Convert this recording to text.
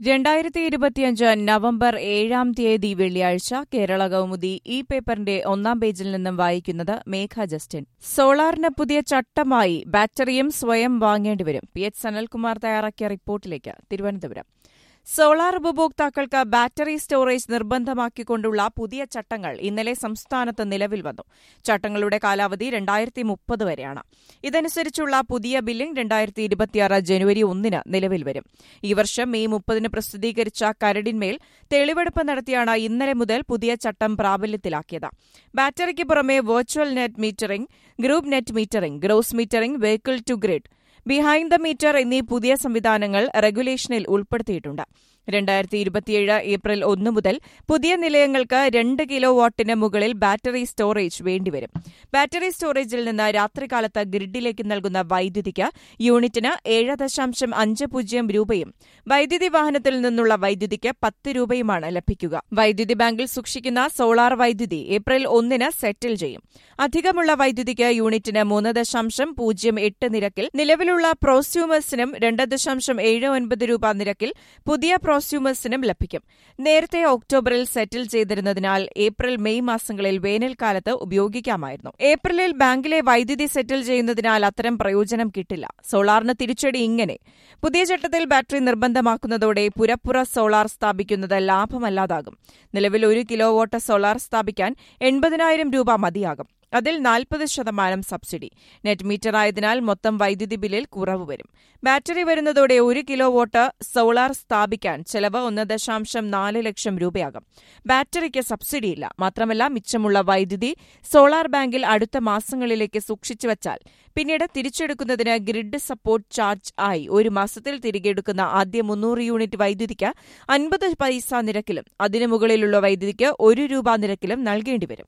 രണ്ടായിരത്തി ഇരുപത്തിയഞ്ച് നവംബർ ഏഴാം തീയതി വെള്ളിയാഴ്ച കേരള കൗമുദി ഈ പേപ്പറിന്റെ ഒന്നാം പേജിൽ നിന്നും വായിക്കുന്നത് മേഘ ജസ്റ്റിൻ സോളാറിന് പുതിയ ചട്ടമായി ബാറ്ററിയും സ്വയം വാങ്ങേണ്ടിവരും പി എച്ച് സനൽകുമാർ തയ്യാറാക്കിയ റിപ്പോർട്ടിലേക്ക് തിരുവനന്തപുരം സോളാർ ഉപഭോക്താക്കൾക്ക് ബാറ്ററി സ്റ്റോറേജ് നിർബന്ധമാക്കിക്കൊണ്ടുള്ള പുതിയ ചട്ടങ്ങൾ ഇന്നലെ സംസ്ഥാനത്ത് നിലവിൽ വന്നു ചട്ടങ്ങളുടെ കാലാവധി രണ്ടായിരത്തി മുപ്പത് വരെയാണ് ഇതനുസരിച്ചുള്ള പുതിയ ബില്ലിംഗ് രണ്ടായിരത്തി ഇരുപത്തിയാറ് ജനുവരി ഒന്നിന് നിലവിൽ വരും ഈ വർഷം മെയ് മുപ്പതിന് പ്രസിദ്ധീകരിച്ച കരടിന്മേൽ തെളിവെടുപ്പ് നടത്തിയാണ് ഇന്നലെ മുതൽ പുതിയ ചട്ടം പ്രാബല്യത്തിലാക്കിയത് ബാറ്ററിക്ക് പുറമെ virtual net metering group net metering gross metering vehicle to grid behind the meter എന്നീ പുതിയ സംവിധാനങ്ങൾ റെഗുലേഷനിൽ ഉൾപ്പെടുത്തിയിട്ടുണ്ട് രണ്ടായിരത്തി ഇരുപത്തിയേഴ് ഏപ്രിൽ ഒന്ന് മുതൽ പുതിയ നിലയങ്ങൾക്ക് രണ്ട് കിലോ വാട്ടിന് മുകളിൽ ബാറ്ററി സ്റ്റോറേജ് വേണ്ടിവരും ബാറ്ററി സ്റ്റോറേജിൽ നിന്ന് രാത്രികാലത്ത് ഗ്രിഡിലേക്ക് നൽകുന്ന വൈദ്യുതിക്ക് യൂണിറ്റിന് ഏഴ് ദശാംശം അഞ്ച് പൂജ്യം രൂപയും വൈദ്യുതി വാഹനത്തിൽ നിന്നുള്ള വൈദ്യുതിക്ക് പത്ത് രൂപയുമാണ് ലഭിക്കുക വൈദ്യുതി ബാങ്കിൽ സൂക്ഷിക്കുന്ന സോളാർ വൈദ്യുതി ഏപ്രിൽ ഒന്നിന് സെറ്റിൽ ചെയ്യും അധികമുള്ള വൈദ്യുതിക്ക് യൂണിറ്റിന് മൂന്ന് ദശാംശം പൂജ്യം എട്ട് നിരക്കിൽ നിലവിലുള്ള പ്രോസ്യൂമേഴ്സിനും രണ്ട് ദശാംശം ഏഴ് ഒൻപത് രൂപ നിരക്കിൽ പുതിയ പ്രോസ്യൂമേഴ്സിനും ലഭിക്കും നേരത്തെ ഒക്ടോബറിൽ സെറ്റിൽ ചെയ്തിരുന്നതിനാൽ ഏപ്രിൽ മെയ് മാസങ്ങളിൽ വേനൽക്കാലത്ത് ഉപയോഗിക്കാമായിരുന്നു ഏപ്രിലിൽ ബാങ്കിലെ വൈദ്യുതി സെറ്റിൽ ചെയ്യുന്നതിനാൽ അത്തരം പ്രയോജനം കിട്ടില്ല സോളാറിന് തിരിച്ചടി ഇങ്ങനെ പുതിയ ചട്ടത്തിൽ ബാറ്ററി നിർബന്ധമാക്കുന്നതോടെ പുരപ്പുറ സോളാർ സ്ഥാപിക്കുന്നത് ലാഭമല്ലാതാകും നിലവിൽ ഒരു കിലോ വാട്ട് സോളാർ സ്ഥാപിക്കാൻ എൺപതിനായിരം രൂപ മതിയാകും അതിൽ നാൽപ്പത് ശതമാനം സബ്സിഡി നെറ്റ് മീറ്റർ ആയതിനാൽ മൊത്തം വൈദ്യുതി ബില്ലിൽ കുറവ് വരും ബാറ്ററി വരുന്നതോടെ ഒരു കിലോ വോട്ട് സോളാർ സ്ഥാപിക്കാൻ ചെലവ് ഒന്ന് ദശാംശം നാല് ലക്ഷം രൂപയാകും ബാറ്ററിക്ക് സബ്സിഡിയില്ല മാത്രമല്ല മിച്ചമുള്ള വൈദ്യുതി സോളാർ ബാങ്കിൽ അടുത്ത മാസങ്ങളിലേക്ക് സൂക്ഷിച്ചു വച്ചാൽ പിന്നീട് തിരിച്ചെടുക്കുന്നതിന് ഗ്രിഡ് സപ്പോർട്ട് ചാർജ് ആയി ഒരു മാസത്തിൽ തിരികെ എടുക്കുന്ന ആദ്യ മുന്നൂറ് യൂണിറ്റ് വൈദ്യുതിക്ക് അൻപത് പൈസ നിരക്കിലും അതിനു മുകളിലുള്ള വൈദ്യുതിക്ക് ഒരു രൂപ നിരക്കിലും നൽകേണ്ടിവരും